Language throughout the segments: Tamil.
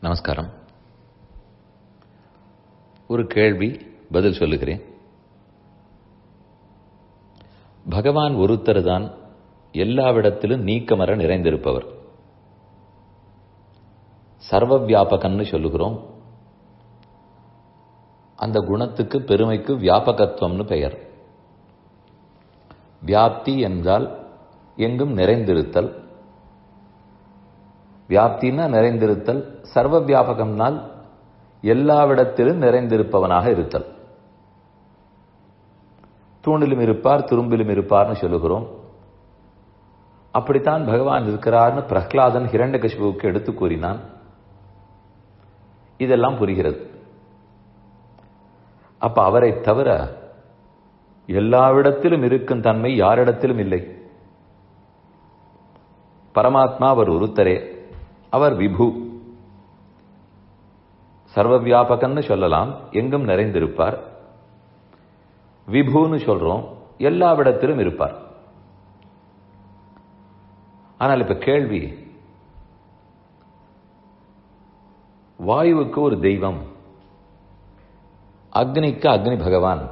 நமஸ்காரம் ஒரு கேள்வி பதில் சொல்லுகிறேன் பகவான் ஒருத்தர் தான் எல்லாவிடத்திலும் நீக்கமர நிறைந்திருப்பவர் சர்வ வியாபகன்னு சொல்லுகிறோம் அந்த குணத்துக்கு பெருமைக்கு வியாபகத்துவம்னு பெயர் வியாப்தி என்றால் எங்கும் நிறைந்திருத்தல் வியாப்தின்னா நிறைந்திருத்தல் சர்வ வியாபகம்னால் எல்லாவிடத்திலும் நிறைந்திருப்பவனாக இருத்தல் தூணிலும் இருப்பார் துரும்பிலும் இருப்பார்னு சொல்லுகிறோம் அப்படித்தான் பகவான் இருக்கிறார்னு பிரஹ்லாதன் ஹிரண்யகசிபுவுக்கு எடுத்து கூறினான் இதெல்லாம் புரிகிறது அப்ப அவரை தவிர எல்லாவிடத்திலும் இருக்கும் தன்மை யாரிடத்திலும் இல்லை பரமாத்மா அவர் ஒருத்தரே அவர் விபு சர்வ வியாபகன்னு சொல்லலாம் எங்கும் நிறைந்திருப்பார் விபுன்னு சொல்றோம் எல்லாவிடத்திலும் இருப்பார் ஆனால் இப்ப கேள்வி வாயுவுக்கு ஒரு தெய்வம் அக்னிக்கு அக்னி பகவான்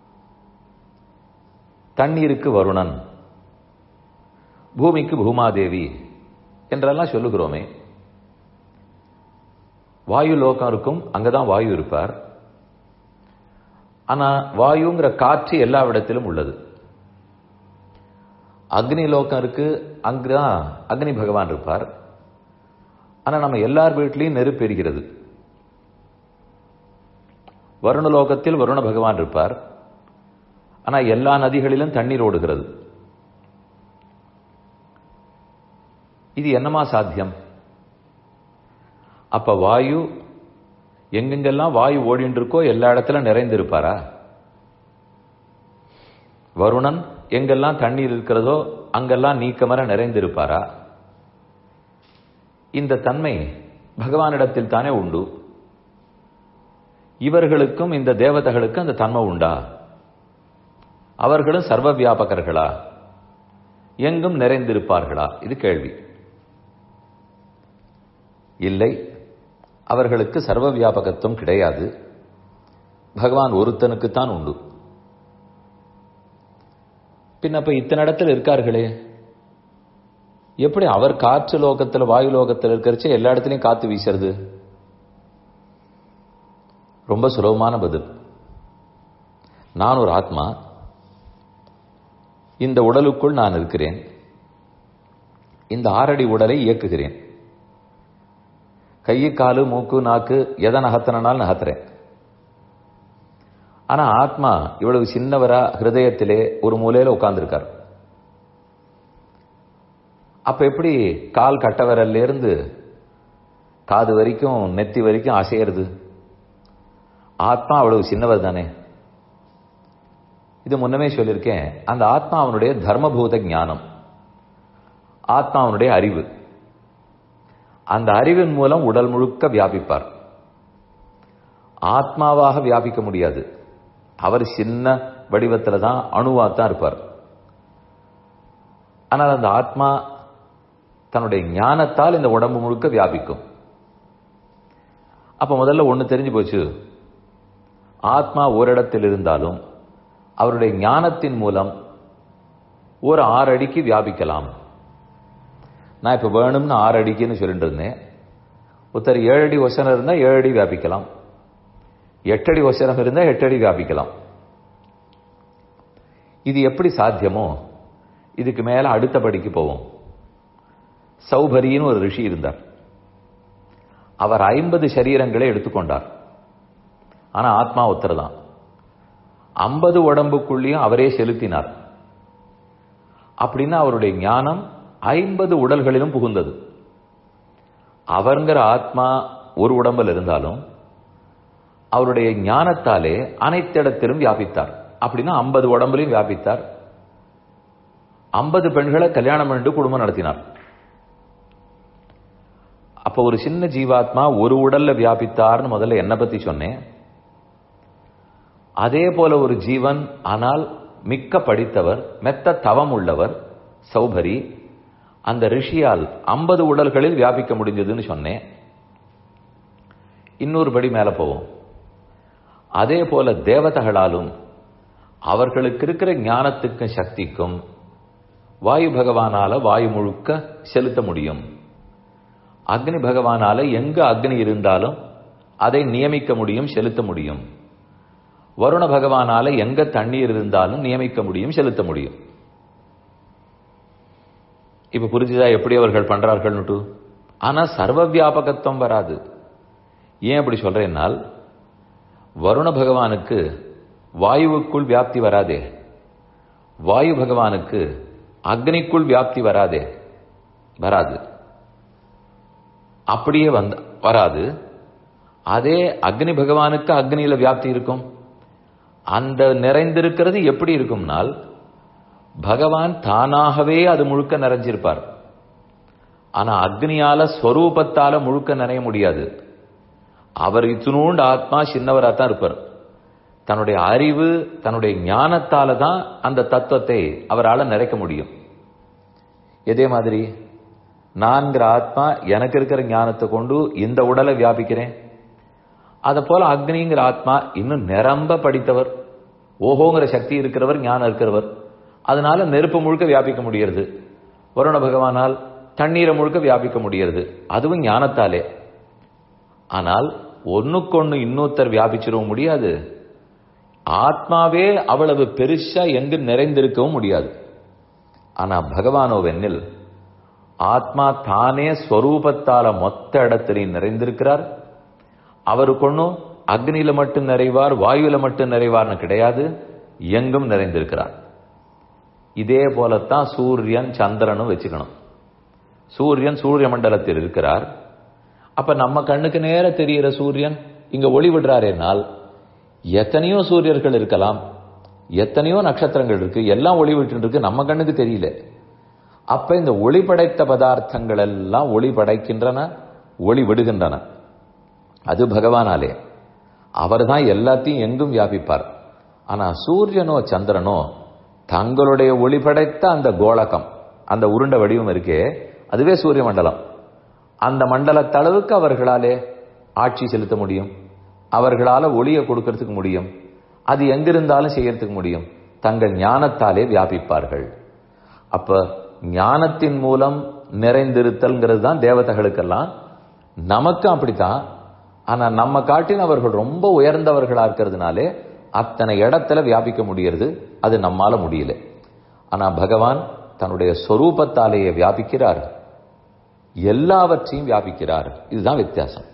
தண்ணீருக்கு வருணன் பூமிக்கு பூமாதேவி என்றெல்லாம் சொல்லுகிறோமே வாயு லோகம் இருக்கும் அங்கதான் வாயு இருப்பார் ஆனா வாயுங்கிற காற்று எல்லா இடத்திலும் உள்ளது அக்னி லோகம் இருக்கு அங்குதான் அக்னி பகவான் இருப்பார் ஆனா நம்ம எல்லார் வீட்லையும் நெருப்பு எரிகிறது வருண லோகத்தில் வருண பகவான் இருப்பார் ஆனா எல்லா நதிகளிலும் தண்ணீர் ஓடுகிறது இது என்னமா சாத்தியம் அப்ப வாயு எங்கெங்கெல்லாம் வாயு ஓடிட்டு இருக்கோ எல்லா இடத்துல நிறைந்திருப்பாரா வருணன் எங்கெல்லாம் தண்ணீர் இருக்கிறதோ அங்கெல்லாம் நீக்கமர நிறைந்திருப்பாரா இந்த தன்மை பகவானிடத்தில் தானே உண்டு இவர்களுக்கும் இந்த தேவதைகளுக்கும் அந்த தன்மை உண்டா அவர்களும் சர்வ வியாபகர்களா எங்கும் நிறைந்திருப்பார்களா இது கேள்வி இல்லை அவர்களுக்கு சர்வ வியாபகத்துவம் கிடையாது பகவான் ஒருத்தனுக்குத்தான் உண்டு பின்ன அப்ப இத்தனை இடத்துல இருக்கார்களே எப்படி அவர் காற்று லோகத்தில் வாயு லோகத்தில் இருக்கிறச்சு எல்லா இடத்துலையும் காத்து வீசுறது ரொம்ப சுலபமான பதில் நான் ஒரு ஆத்மா இந்த உடலுக்குள் நான் இருக்கிறேன் இந்த ஆறடி உடலை இயக்குகிறேன் கை காலு மூக்கு நாக்கு எதை நகர்த்தனால் நகர்த்துறேன் ஆனா ஆத்மா இவ்வளவு சின்னவரா ஹிருதயத்திலே ஒரு மூலையில உட்கார்ந்துருக்கார் அப்ப எப்படி கால் கட்டவரல்ல இருந்து காது வரைக்கும் நெத்தி வரைக்கும் அசையிறது ஆத்மா அவ்வளவு சின்னவர் தானே இது முன்னமே சொல்லியிருக்கேன் அந்த ஆத்மா அவனுடைய தர்மபூத ஞானம் ஆத்மா அவனுடைய அறிவு அந்த அறிவின் மூலம் உடல் முழுக்க வியாபிப்பார் ஆத்மாவாக வியாபிக்க முடியாது அவர் சின்ன வடிவத்தில் தான் அணுவா தான் இருப்பார் ஆனால் அந்த ஆத்மா தன்னுடைய ஞானத்தால் இந்த உடம்பு முழுக்க வியாபிக்கும் அப்ப முதல்ல ஒண்ணு தெரிஞ்சு போச்சு ஆத்மா ஓரிடத்தில் இருந்தாலும் அவருடைய ஞானத்தின் மூலம் ஒரு ஆறு அடிக்கு வியாபிக்கலாம் நான் இப்ப வேணும்னு ஆறு அடிக்குன்னு சொல்லிட்டு இருந்தேன் ஒருத்தர் ஏழு அடி ஒசனம் இருந்தா ஏழு அடி வியாபிக்கலாம் எட்டடி ஒசனம் இருந்தா எட்டு அடி வியாபிக்கலாம் இது எப்படி சாத்தியமோ இதுக்கு மேல அடுத்த படிக்கு போவோம் சௌபரின்னு ஒரு ரிஷி இருந்தார் அவர் ஐம்பது சரீரங்களை எடுத்துக்கொண்டார் ஆனா ஆத்மா ஒருத்தர் தான் ஐம்பது உடம்புக்குள்ளேயும் அவரே செலுத்தினார் அப்படின்னா அவருடைய ஞானம் ஐம்பது உடல்களிலும் புகுந்தது அவருங்கிற ஆத்மா ஒரு உடம்பில் இருந்தாலும் அவருடைய ஞானத்தாலே அனைத்து இடத்திலும் வியாபித்தார் அப்படின்னா ஐம்பது உடம்புலையும் வியாபித்தார் ஐம்பது பெண்களை கல்யாணம் பண்ணிட்டு குடும்பம் நடத்தினார் அப்ப ஒரு சின்ன ஜீவாத்மா ஒரு உடல்ல வியாபித்தார்னு முதல்ல என்ன பத்தி சொன்னேன் அதே போல ஒரு ஜீவன் ஆனால் மிக்க படித்தவர் மெத்த தவம் உள்ளவர் சௌபரி அந்த ரிஷியால் ஐம்பது உடல்களில் வியாபிக்க முடிஞ்சதுன்னு சொன்னேன் இன்னொரு படி மேல போவோம் அதே போல தேவதைகளாலும் அவர்களுக்கு இருக்கிற ஞானத்துக்கும் சக்திக்கும் வாயு பகவானால வாயு முழுக்க செலுத்த முடியும் அக்னி பகவானால எங்க அக்னி இருந்தாலும் அதை நியமிக்க முடியும் செலுத்த முடியும் வருண பகவானால எங்க தண்ணீர் இருந்தாலும் நியமிக்க முடியும் செலுத்த முடியும் இப்ப புரிஞ்சுதா எப்படி அவர்கள் பண்றார்கள்னுட்டு ஆனா சர்வ வியாபகத்துவம் வராது ஏன் அப்படி சொல்றேன்னால் வருண பகவானுக்கு வாயுவுக்குள் வியாப்தி வராதே வாயு பகவானுக்கு அக்னிக்குள் வியாப்தி வராதே வராது அப்படியே வந்த வராது அதே அக்னி பகவானுக்கு அக்னியில வியாப்தி இருக்கும் அந்த நிறைந்திருக்கிறது எப்படி இருக்கும்னால் பகவான் தானாகவே அது முழுக்க நிறைஞ்சிருப்பார் ஆனா அக்னியால ஸ்வரூபத்தால முழுக்க நிறைய முடியாது அவர் இத்தினூண்டு ஆத்மா சின்னவரா தான் இருப்பார் தன்னுடைய அறிவு தன்னுடைய ஞானத்தால தான் அந்த தத்துவத்தை அவரால் நிறைக்க முடியும் இதே மாதிரி நான்கிற ஆத்மா எனக்கு இருக்கிற ஞானத்தை கொண்டு இந்த உடலை வியாபிக்கிறேன் அதை போல அக்னிங்கிற ஆத்மா இன்னும் நிரம்ப படித்தவர் ஓஹோங்கிற சக்தி இருக்கிறவர் ஞானம் இருக்கிறவர் அதனால நெருப்பு முழுக்க வியாபிக்க முடிகிறது வருண பகவானால் தண்ணீரை முழுக்க வியாபிக்க முடிகிறது அதுவும் ஞானத்தாலே ஆனால் ஒன்னுக்கொன்னு இன்னொருத்தர் வியாபிச்சிடவும் முடியாது ஆத்மாவே அவ்வளவு பெருசா எங்கு நிறைந்திருக்கவும் முடியாது ஆனா பகவானோ வெண்ணில் ஆத்மா தானே ஸ்வரூபத்தால மொத்த இடத்திலையும் நிறைந்திருக்கிறார் அவருக்கு ஒன்றும் அக்னியில மட்டும் நிறைவார் வாயுல மட்டும் நிறைவார்னு கிடையாது எங்கும் நிறைந்திருக்கிறார் இதே போலத்தான் சூரியன் சந்திரனும் வச்சுக்கணும் சூரியன் சூரிய மண்டலத்தில் இருக்கிறார் அப்ப நம்ம கண்ணுக்கு நேர தெரிகிற சூரியன் இங்க ஒளி விடுறாரேனால் எத்தனையோ சூரியர்கள் இருக்கலாம் எத்தனையோ நட்சத்திரங்கள் இருக்கு எல்லாம் ஒளி விட்டு இருக்கு நம்ம கண்ணுக்கு தெரியல அப்ப இந்த ஒளி படைத்த பதார்த்தங்கள் எல்லாம் ஒளி படைக்கின்றன ஒளி விடுகின்றன அது பகவானாலே அவர் தான் எல்லாத்தையும் எங்கும் வியாபிப்பார் ஆனா சூரியனோ சந்திரனோ தங்களுடைய ஒளி படைத்த அந்த கோலகம் அந்த உருண்ட வடிவம் இருக்கே அதுவே சூரிய மண்டலம் அந்த மண்டலத்தளவுக்கு அவர்களாலே ஆட்சி செலுத்த முடியும் அவர்களால ஒளியை கொடுக்கறதுக்கு முடியும் அது எங்கிருந்தாலும் செய்யறதுக்கு முடியும் தங்கள் ஞானத்தாலே வியாபிப்பார்கள் அப்ப ஞானத்தின் மூலம் நிறைந்திருத்தல்ங்கிறது தான் தேவதைகளுக்கெல்லாம் நமக்கும் அப்படித்தான் ஆனா நம்ம காட்டின் அவர்கள் ரொம்ப உயர்ந்தவர்களா இருக்கிறதுனாலே அத்தனை இடத்துல வியாபிக்க முடியறது அது நம்மால முடியல ஆனா பகவான் தன்னுடைய சொரூபத்தாலேயே வியாபிக்கிறார் எல்லாவற்றையும் வியாபிக்கிறார் இதுதான் வித்தியாசம்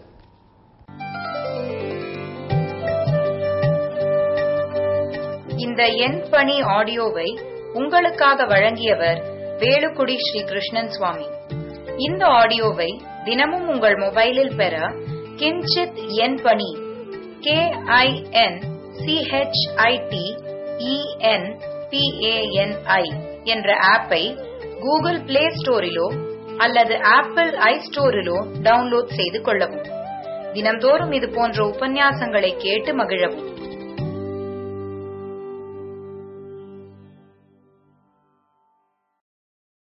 இந்த எண் பணி ஆடியோவை உங்களுக்காக வழங்கியவர் வேலுக்குடி ஸ்ரீ கிருஷ்ணன் சுவாமி இந்த ஆடியோவை தினமும் உங்கள் மொபைலில் பெற கிஞ்சித் எண் பணி கே ஐ என் சிஹெச்ஐடி இஎன் பிஏஎன்ஐ என்ற ஆப்பை கூகுள் பிளே ஸ்டோரிலோ அல்லது ஆப்பிள் ஐ ஸ்டோரிலோ டவுன்லோட் செய்து கொள்ளவும் தினம்தோறும் இது போன்ற உபன்யாசங்களை கேட்டு மகிழவும்